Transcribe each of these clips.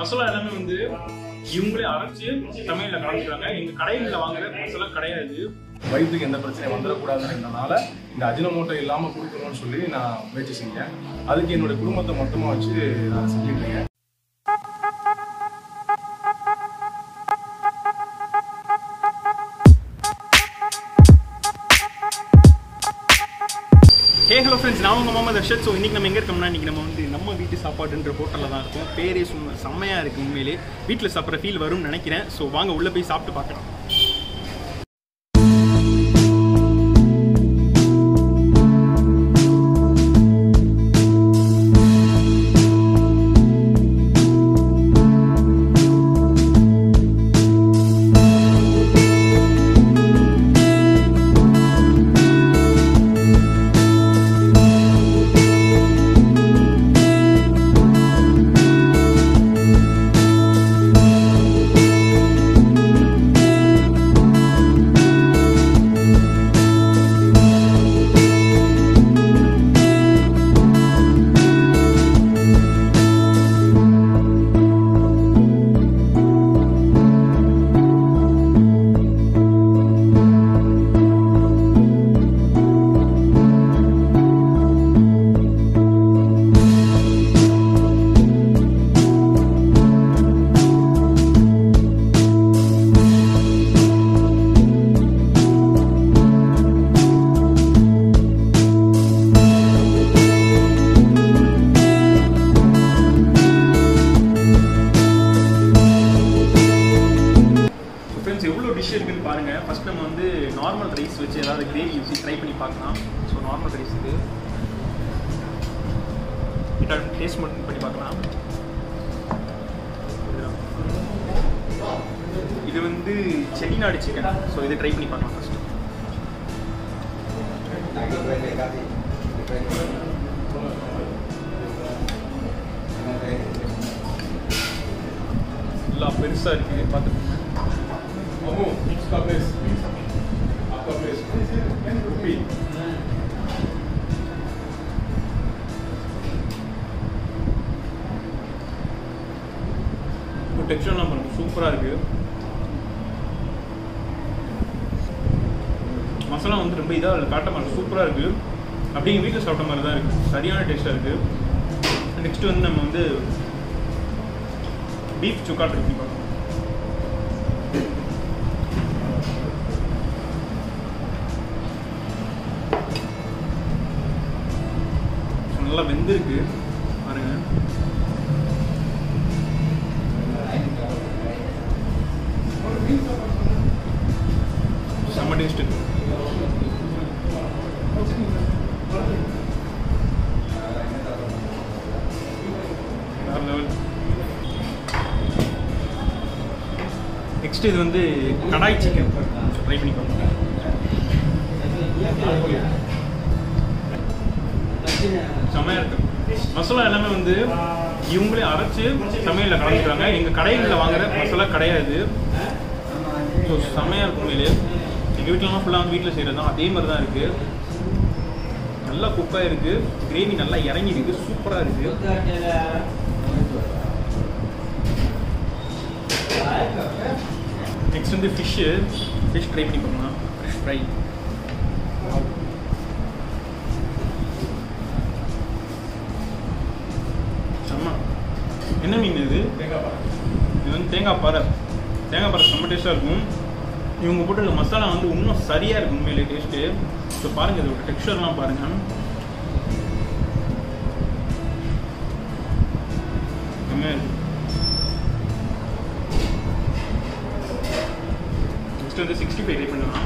மசாலா எல்லாமே வந்து இவங்களே அரைச்சு சமையல்ல கலந்துக்கிறாங்க எங்க கடைகளில் வாங்குற மசாலா கிடையாது வயிற்றுக்கு எந்த பிரச்சனையும் வந்துடக்கூடாதுன்றதுனால இந்த அஜினமோட்டோ இல்லாமல் கொடுக்கணும்னு சொல்லி நான் முயற்சி செஞ்சேன் அதுக்கு என்னுடைய குடும்பத்தை மொத்தமாக வச்சு நான் செஞ்சுட்டு இருக்கேன் ஹே ஹலோ ஃப்ரெண்ட்ஸ் நான் உங்கள் மாமா தர்ஷத் ஸோ இன்றைக்கி நம்ம எங்கே இருக்கோம்னா இன்றைக்கி நம்ம வந்து நம்ம வீட்டு சாப்பாடுன்ற ஹோட்டலில் தான் இருக்கோம் பேரே சும்மா செம்மையாக இருக்குது உண்மையிலே வீட்டில் சாப்பிட்ற ஃபீல் வரும்னு நினைக்கிறேன் ஸோ வாங்க உள்ளே போய் சாப்பிட்டு பார்க்கலாம் ஃப்ரெண்ட்ஸ் எவ்வளோ டிஷ் இருக்குன்னு பாருங்கள் ஃபஸ்ட் நம்ம வந்து நார்மல் ரைஸ் வச்சு ஏதாவது கிரேவி வச்சு ட்ரை பண்ணி பார்க்கலாம் ஸோ நார்மல் ரைஸ் இது டேஸ்ட் மட்டும் பண்ணி பார்க்கலாம் இது வந்து செட்டிநாடு சிக்கன் ஸோ இதை ட்ரை பண்ணி பார்க்கலாம் ஃபஸ்ட்டு எல்லாம் பெருசாக இருக்குது பார்த்துக்கோங்க अमो इसका प्लेस आपका प्लेस रुपी இப்போ டெக்ஸ்டர்லாம் பாருங்க சூப்பராக இருக்குது மசாலா வந்து ரொம்ப இதாக காட்ட மாதிரி சூப்பராக இருக்குது அப்படியே எங்கள் வீட்டில் சாப்பிட்ட மாதிரி தான் இருக்குது சரியான டேஸ்ட்டாக இருக்குது நெக்ஸ்ட் வந்து நம்ம வந்து பீஃப் சுக்கா ட்ரை பண்ணி பார்க்கலாம் நல்லா வெந்திருக்கு பாருங்க செம்ம டேஸ்ட் நெக்ஸ்ட் இது வந்து கடாய் சிக்கன் ட்ரை பண்ணி பார்ப்போம் செம்மையா இருக்கு மசாலா எல்லாமே வந்து இவங்களே அரைச்சு சமையல்ல கலந்துக்கிறாங்க எங்க கடைகளில் வாங்குற மசாலா கிடையாது ஸோ செம்மையா இருக்கும் உண்மையிலே எங்க வீட்டிலலாம் ஃபுல்லாக வந்து வீட்டில் செய்கிறது தான் அதே மாதிரி தான் இருக்கு நல்லா குக்காக இருக்கு கிரேவி நல்லா இறங்கி இருக்கு சூப்பராக இருக்கு நெக்ஸ்ட் வந்து ஃபிஷ்ஷு ஃபிஷ் ட்ரை பண்ணி பார்க்கலாம் ஃபிஷ் ஃப்ரை செம்ம என்ன மீன் இது இது வந்து தேங்காய் பாறை தேங்காய் பாறை செம்ம டேஸ்ட்டாக இருக்கும் இவங்க போட்டுள்ள மசாலா வந்து இன்னும் சரியாக இருக்கும் உண்மையிலே டேஸ்ட்டு ஸோ பாருங்கள் இதோட டெக்ஸ்டர்லாம் பாருங்கள் செம்மையாக இருக்கு நெக்ஸ்ட் வந்து சிக்ஸ்டி ஃபைவ் ட்ரை பண்ணலாம்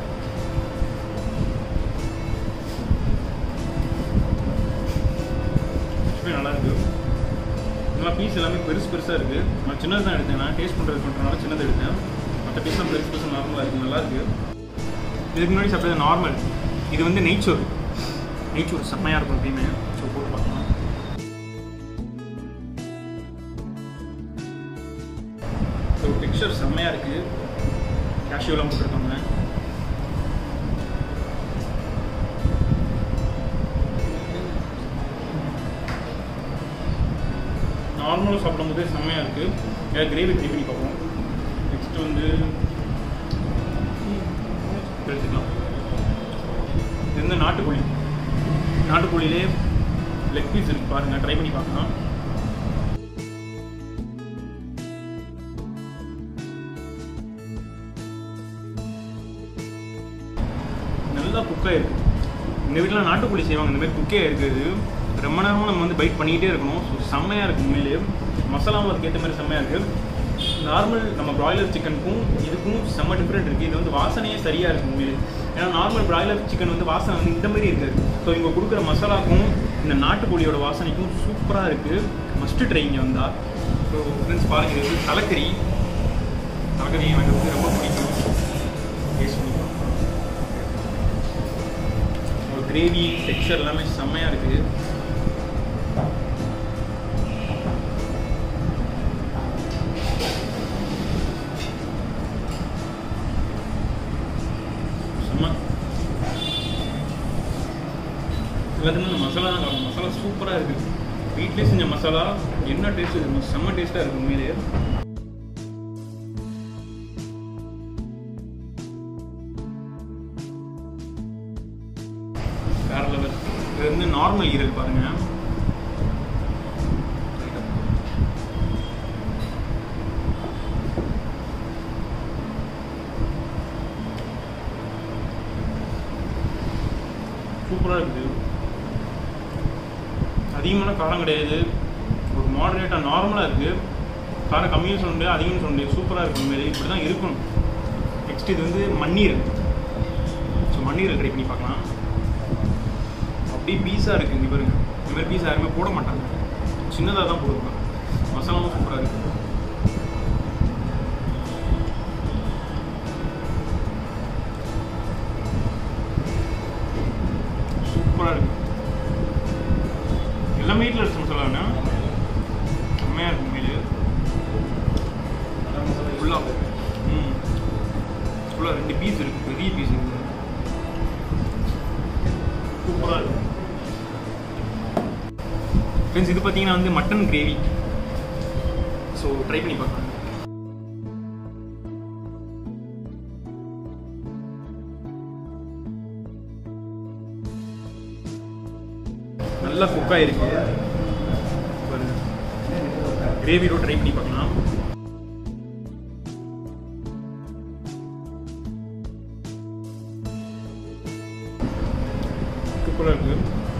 சிக்ஸ்டி நல்லா இருக்கு நல்லா பீஸ் எல்லாமே பெருசு பெருசாக இருக்குது நான் சின்னது தான் எடுத்தேன் நான் டேஸ்ட் பண்ணுறது பண்ணுறதுனால சின்னது எடுத்தேன் மற்ற பீஸ்லாம் பெருசு பெருசு நார்மலாக இருக்குது நல்லா இருக்கு இதுக்கு முன்னாடி சாப்பிட்டது நார்மல் இது வந்து நெய்ச்சோறு நெய்ச்சோறு செம்மையாக இருக்கும் எப்பயுமே ஸோ போட்டு பார்க்கலாம் ஸோ டெக்ஸ்சர் செம்மையாக இருக்குது கேஷ்யூலாம் போட்டிருக்காங்க நார்மலாக சாப்பிடும்போது செம்மையாக இருக்குது ஏதாவது கிரேவி ட்ரை பண்ணி பார்ப்போம் நெக்ஸ்ட் வந்து எடுத்துக்கலாம் இது வந்து நாட்டுக்கோழி நாட்டுக்கோழியிலே லெக் பீஸ் இருக்கு பாருங்கள் ட்ரை பண்ணி பார்க்கலாம் நல்லா குக்காக இருக்குது எங்கள் வீட்டில் நாட்டுக்கோழி செய்வாங்க இந்த மாதிரி குக்கே இருக்குது ரொம்ப நேரமாக நம்ம வந்து பைட் பண்ணிக்கிட்டே இருக்கணும் ஸோ செம்மையாக இருக்குது உண்மையிலேயே மசாலாவும் அதுக்கேற்ற மாதிரி செம்மையாக இருக்குது நார்மல் நம்ம பிராய்லர் சிக்கனுக்கும் இதுக்கும் செம்ம டிஃப்ரெண்ட் இருக்குது இது வந்து வாசனையே சரியாக இருக்குது உண்மையிலே ஏன்னா நார்மல் பிராய்லர் சிக்கன் வந்து வாசனை வந்து இந்த மாதிரி இருக்காது ஸோ இவங்க கொடுக்குற மசாலாக்கும் இந்த நாட்டுக்கோழியோட வாசனைக்கும் சூப்பராக இருக்குது மஸ்ட்டு ட்ரை இங்கே வந்தால் ஸோ ஃப்ரெண்ட்ஸ் பாருங்க இது வந்து தலைக்கறி தலைக்கறி எனக்கு வந்து ரொம்ப பிடிக்கும் டேஸ்ட் பண்ணி பார்க்கலாம். ஒரு கிரேவி டெக்ஸ்சர் எல்லாமே செம்மையாக இருக்குது செம்ம எல்லாத்துக்குமே இந்த மசாலா தான் காரணம் மசாலா சூப்பராக இருக்குது வீட்லேயே செஞ்ச மசாலா என்ன டேஸ்ட் இருக்குது செம்ம டேஸ்ட்டாக இருக்குது உண்மையிலேயே வேற லெவல் இது வந்து நார்மல் ஈரல் பாருங்க சூப்பராக இருக்குது அதிகமான காரம் கிடையாது ஒரு மாடரேட்டாக நார்மலாக இருக்குது காரம் கம்மியும் சொல்ல முடியாது அதிகமும் சொல்ல முடியாது சூப்பராக இருக்கும் உண்மையிலே இப்படி தான் இருக்கணும் நெக்ஸ்ட் இது வந்து மண்ணீரல் ஸோ மண்ணீரல் ட்ரை பண்ணி பார்க்கலாம் அப்படியே பீஸாக இருக்குது இங்கே பாருங்க இந்த மாதிரி பீஸ் யாருமே போட மாட்டாங்க சின்னதாக தான் போடுவாங்க மசாலாவும் சூப்பராக இருக்குது சூப்பராக இருக்கு எல்லாமே வீட்டில் அடிச்ச மசாலானா செம்மையாக இருக்கும் மீது ஃபுல்லாக ம் ஃபுல்லாக ரெண்டு பீஸ் இருக்குது பெரிய பீஸ் இருக்குது சூப்பராக இருக்கும் ஃப்ரெண்ட்ஸ் இது பார்த்தீங்கன்னா வந்து மட்டன் கிரேவி ஸோ ட்ரை பண்ணி பார்க்கலாம் நல்லா குக் ஆயிருக்கு கிரேவியோட ட்ரை பண்ணி பார்க்கலாம் சூப்பராக இருக்கு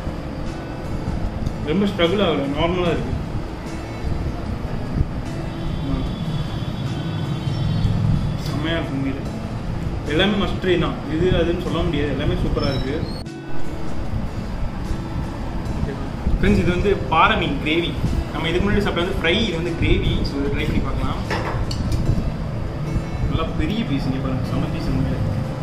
ரொம்ப ஸ்ட்ரகிள் ஆகல நார்மலாக இருக்கு ம். செம்மையா இருக்கும் மீது எல்லாமே மஸ்ட்ரி தான் இது அதுன்னு சொல்ல முடியாது எல்லாமே சூப்பராக இருக்கு ஃப்ரெண்ட்ஸ் இது வந்து பாறை மீன் கிரேவி நம்ம இதுக்கு முன்னாடி சாப்பிட்டது வந்து ஃப்ரை இது வந்து கிரேவி ஸோ இது ட்ரை பண்ணி பார்க்கலாம் நல்லா பெரிய பீஸ் இங்கே பாருங்க செம்ம பீஸ் உண்மையில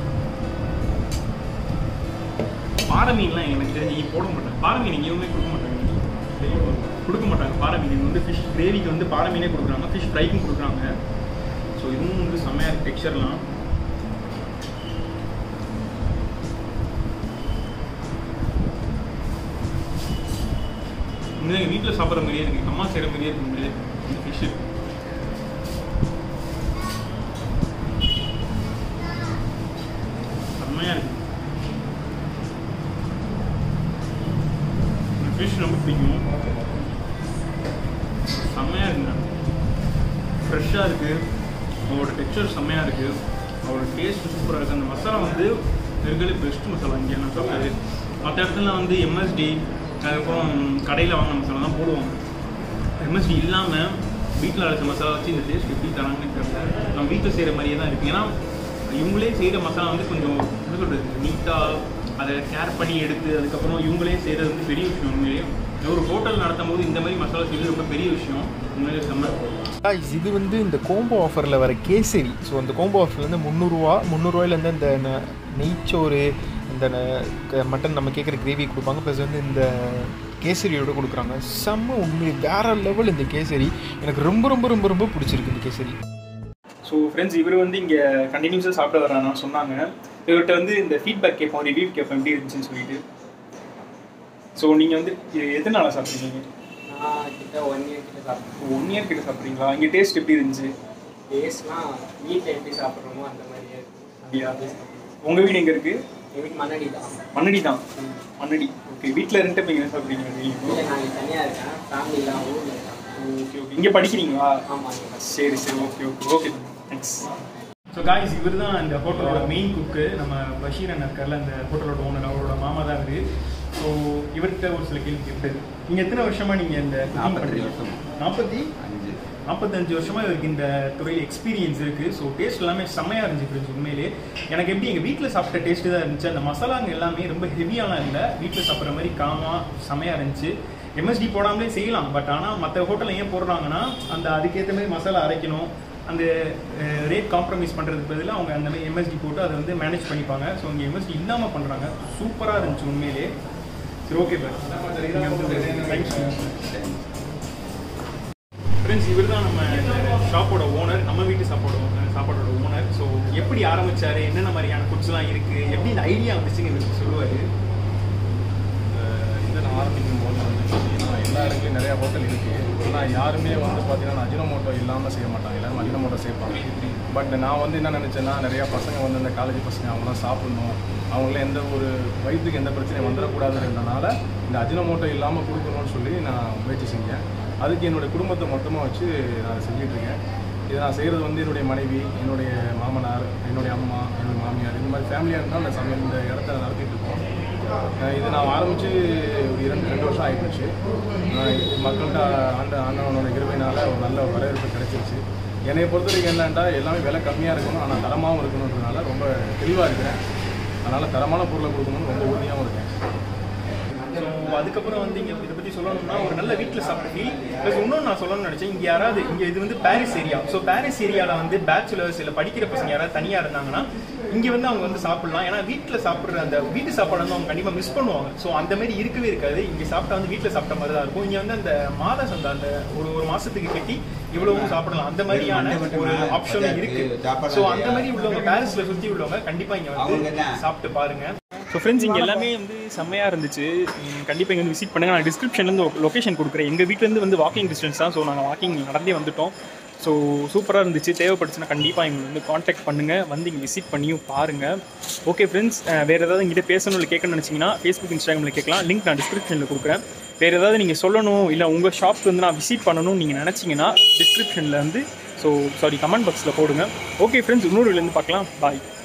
பாறை மீன்லாம் எனக்கு தெரிஞ்சு இங்கே போட மாட்டாங்க பாறை மீன் எங்கேயுமே கொடுக்க மாட்டாங்க கொடுக்க மாட்டாங்க பாறை மீன் இது வந்து ஃபிஷ் கிரேவிக்கு வந்து பாறை மீனே கொடுக்குறாங்க ஃபிஷ் ஃப்ரைக்கும் கொடுக்குறாங்க ஸோ இதுவும் வந்து செம்மையாக இருக்கு டெக்ஸ்சர்லாம் இன்னும் எங்கள் வீட்டில் சாப்பிட்ற மாதிரியே இருக்கு எங்க அம்மா செய்கிற மாதிரியே இருக்கு உண்மையிலே இந்த ஃபிஷ்ஷு செம்மையாக இருக்கு இந்த ஃபிஷ் ரொம்ப பிடிக்கும் செம்மையாக இருக்குங்க ஃப்ரெஷ்ஷாக இருக்குது அவரோட டெக்ஸ்சர் செம்மையாக இருக்குது அவரோட டேஸ்ட் சூப்பராக இருக்குது அந்த மசாலா வந்து இருக்கிறது பெஸ்ட் மசாலா இங்கே நான் சாப்பிட்டது மற்ற இடத்துல வந்து எம்எஸ்டி அதுக்கப்புறம் கடையில் வாங்கின மசாலா தான் போடுவாங்க எம்எஸ்டி இல்லாமல் வீட்டில் அரைச்ச மசாலா வச்சு இந்த டேஸ்ட் எப்படி தராங்கன்னு தெரியல நம்ம வீட்டில் செய்கிற மாதிரியே தான் இருக்குது ஏன்னா இவங்களே செய்கிற மசாலா வந்து கொஞ்சம் என்ன சொல்கிறது நீட்டாக அதை கேர் பண்ணி எடுத்து அதுக்கப்புறம் இவங்களே செய்கிறது வந்து பெரிய விஷயம் உண்மையிலேயே ஒரு ஹோட்டல் நடத்தும் போது இந்த மாதிரி மசாலா செய்வது ரொம்ப பெரிய விஷயம் உண்மையிலே செம்ம Guys, இது வந்து இந்த கோம்போ ஆஃபரில் வர கேசரி ஸோ அந்த கோம்போ ஆஃபரில் வந்து முந்நூறுரூவா முந்நூறுவாயிலேருந்து இந்த ந- நெய்ச்சோறு இந்த ந- க- மட்டன் நம்ம கேட்குற கிரேவி கொடுப்பாங்க ப்ளஸ் வந்து இந்த கேசரியோட கொடுக்குறாங்க செம்ம உண்மை வேற லெவல் இந்த கேசரி எனக்கு ரொம்ப ரொம்ப ரொம்ப ரொம்ப பிடிச்சிருக்கு இந்த கேசரி ஸோ ஃப்ரெண்ட்ஸ் இவர் வந்து இங்கே கண்டினியூஸாக சாப்பிட வரானா சொன்னாங்க இவர்கிட்ட வந்து இந்த ஃபீட்பேக் கேட்போம் ரிவ்யூ கேட்போம் எப்படி இருந்துச்சுன்னு சொல்லிட்டு ஸோ நீங்கள் வந்து இது எத்தனை நாளாக சாப்பிட்ருக்கீங்க நான் கிட்ட ஒன் இயர் கிட்ட சாப்பிட்டேன் ஒன் இயர் கிட்ட சாப்பிட்றீங்களா இங்கே டேஸ்ட் எப்படி இருந்துச்சு டேஸ்ட்லாம் வீட்டில் எப்படி சாப்பிட்றோமோ அந்த மாதிரியே அப்படியா? இருக்கு உங்கள் வீடு எங்கே இருக்குது எங்கள் வீட்டு மண்ணடி தான் மண்ணடி தான் மண்ணடி ஓகே வீட்டில் இருந்துட்டு இப்போ என்ன சாப்பிட்றீங்க இல்லை நாங்கள் தனியாக இருக்கேன் ஃபேமிலிலாம் ஊரில் இருக்காங்க ஓகே ஓகே இங்கே படிக்கிறீங்களா ஆமாம் சரி சரி okay okay okay thanks so guys இவர் தான் இந்த ஹோட்டலோட மெயின் குக்கு நம்ம பஷீர் அண்ணன் இருக்கார்ல அந்த ஹோட்டலோட ஓனர் அவரோட மாமா தான் இருக்கு ஸோ இவர்கிட்ட ஒரு சில கேள்வி கேட்டது நீங்கள் எத்தனை வருஷமா நீங்கள் இந்த நாற்பத்தஞ்சு வருஷம். நாற்பத்தி அஞ்சு நாற்பத்தஞ்சு வருஷமா இவருக்கு இந்த துறையில் எக்ஸ்பீரியன்ஸ் இருக்கு ஸோ டேஸ்ட் எல்லாமே செம்மையா இருந்துச்சு ஃப்ரெண்ட்ஸ் உண்மையிலே எனக்கு எப்படி எங்கள் வீட்டில் சாப்பிட்ட டேஸ்ட் தான் இருந்துச்சு அந்த மசாலாங்க எல்லாமே ரொம்ப ஹெவியாலாம் இல்லை வீட்டில் சாப்பிட்ற மாதிரி காமா செம்மையா இருந்துச்சு எம்எஸ்டி போடாமலே செய்யலாம் பட் ஆனால் மற்ற ஹோட்டலில் ஏன் போடுறாங்கன்னா அந்த அதுக்கேற்ற மாதிரி மசாலா அரைக்கணும் அந்த ரேட் காம்ப்ரமைஸ் பண்ணுறதுக்கு பதிலாக அவங்க அந்த மாதிரி எம்எஸ்டி போட்டு அதை வந்து மேனேஜ் பண்ணிப்பாங்க ஸோ இங்கே எம்எஸ்டி இல்லாமல் பண்ணுறாங்க சூப்பராக இருந்துச்சு உண்மையிலே சரி ஓகே பார் நீங்கள் வந்து தேங்க்ஸ் ஃப்ரெண்ட்ஸ் இவர் தான் நம்ம ஷாப்போட ஓனர் நம்ம வீட்டு சாப்பாடோட சாப்பாடோட ஓனர் ஸோ எப்படி ஆரம்பிச்சாரு என்னென்ன மாதிரியான ஃபுட்ஸ்லாம் இருக்கு எப்படி இந்த ஐடியா வந்துச்சுன்னு இவருக்கு சொல்லுவார் இதை நான் ஆரம்பிக்கும் போது வந்து பார்த்தீங்கன்னா எல்லா இடத்துலையும் நிறைய ஹோட்டல் இருக்குது ஆனால் யாருமே வந்து பார்த்தீங்கன்னா அஜினோமோட்டோ இல்லாமல் செய்ய மாட்டாங்க எல்லாரும் அஜினோமோட்டோ சேர்ப்பாங்க பட் நான் வந்து என்ன நினச்சேன்னா நிறையா பசங்க வந்து இந்த காலேஜ் பசங்க அவங்களாம் சாப்பிடணும் அவங்களாம் எந்த ஒரு வயிற்றுக்கு எந்த பிரச்சனையும் வந்துடக்கூடாதுன்றதுனால இந்த அஜினோமோட்டோ இல்லாமல் கொடுக்கணும்னு சொல்லி நான் முயற்சி செஞ்சேன் அதுக்கு என்னுடைய குடும்பத்தை மொத்தமாக வச்சு நான் செஞ்சுட்டு இருக்கேன் இதை நான் செய்கிறது வந்து என்னுடைய மனைவி என்னுடைய மாமனார் என்னுடைய அம்மா என்னுடைய மாமியார் இந்த மாதிரி ஃபேமிலியாக இருந்தால் அந்த சமையல் இந்த இடத்த நடத்திட்டு இருக்கோம் அஹ் இது நான் ஆரம்பித்து ஒரு இரண்டு ரெண்டு வருஷம் ஆகிப்போச்சு மக்கள்கிட்ட ஆண்ட ஆண்டவனோட கிருபையினால ஒரு நல்ல வரவேற்பு கிடைச்சிருச்சு என்னை பொறுத்த வரைக்கும் என்னன்னா எல்லாமே விலை கம்மியாக இருக்கணும் ஆனால் தரமாகவும் இருக்கணுன்றதுனால ரொம்ப தெளிவாக இருக்கிறேன் அதனால் தரமான பொருளை கொடுக்கணும்னு ரொம்ப உறுதியாகவும் இருக்கேன் ஸோ அதுக்கப்புறம் வந்து இங்கே இதை பற்றி சொல்லணும்னா ஒரு நல்ல வீட்டில் சாப்பிட்ட ஃபீல் ப்ளஸ் இன்னொன்று நான் சொல்லணும்னு நினச்சேன் இங்கே யாராவது இங்கே இது வந்து பாரிஸ் ஏரியா ஸோ பாரிஸ் ஏரியாவில் வந்து பேச்சுலர்ஸ் இல்லை படிக்கிற பசங்க யாராவது தனியாக இருந்தாங்கன்னா இங்கே வந்து அவங்க வந்து சாப்பிடலாம் ஏன்னா வீட்டில் சாப்பிட்ற அந்த வீட்டு சாப்பாடு வந்து அவங்க கண்டிப்பாக மிஸ் பண்ணுவாங்க ஸோ அந்த மாதிரி இருக்கவே இருக்காது இங்கே சாப்பிட்டா வந்து வீட்டில் சாப்பிட்ட மாதிரி தான் இருக்கும் இங்கே வந்து அந்த மாத சந்தை அந்த ஒரு ஒரு மாதத்துக்கு கட்டி இவ்வளவும் சாப்பிடலாம் அந்த மாதிரியான ஒரு ஆப்ஷனும் இருக்கு ஸோ அந்த மாதிரி உள்ளவங்க பாரிஸில் சுற்றி உள்ளவங்க கண்டிப்பாக இங்கே வந்து சாப்பிட்டு பாருங்க ஸோ ஃப்ரெண்ட்ஸ் இங்கே எல்லாமே வந்து செம்மையாக இருந்துச்சு கண்டிப்பாக இங்கே வந்து விசிட் பண்ணுங்கள் நான் டிஸ்கிரிப்ஷன்லேருந்து லொக்கேஷன் கொடுக்குறேன் எங்கள் வீட்டிலேருந்து வந்து வாக்கிங் டிஸ்டன்ஸ் தான் ஸோ நாங்கள் வாக்கிங் நடந்தே வந்துட்டோம் ஸோ சூப்பராக இருந்துச்சு தேவைப்பட்டுச்சுன்னா கண்டிப்பாக எங்களை வந்து காண்டாக்ட் பண்ணுங்கள் வந்து இங்கே விசிட் பண்ணியும் பாருங்கள் ஓகே ஃப்ரெண்ட்ஸ் வேறு ஏதாவது எங்கிட்ட பேசணும் இல்லை கேட்கணும்னு நினச்சிங்கன்னா ஃபேஸ்புக் இன்ஸ்டாகிராமில் கேட்கலாம் லிங்க் நான் டிஸ்கிரிப்ஷனில் கொடுக்குறேன் வேறு ஏதாவது நீங்கள் சொல்லணும் இல்லை உங்கள் ஷாப்க்கு வந்து நான் விசிட் பண்ணணும்னு நீங்கள் நினச்சிங்கன்னா டிஸ்கிரிப்ஷனில் வந்து ஸோ சாரி கமெண்ட் பாக்ஸில் போடுங்க ஓகே ஃப்ரெண்ட்ஸ் இன்னொரு இதுலேருந்து பார்க்கலாம் பாய்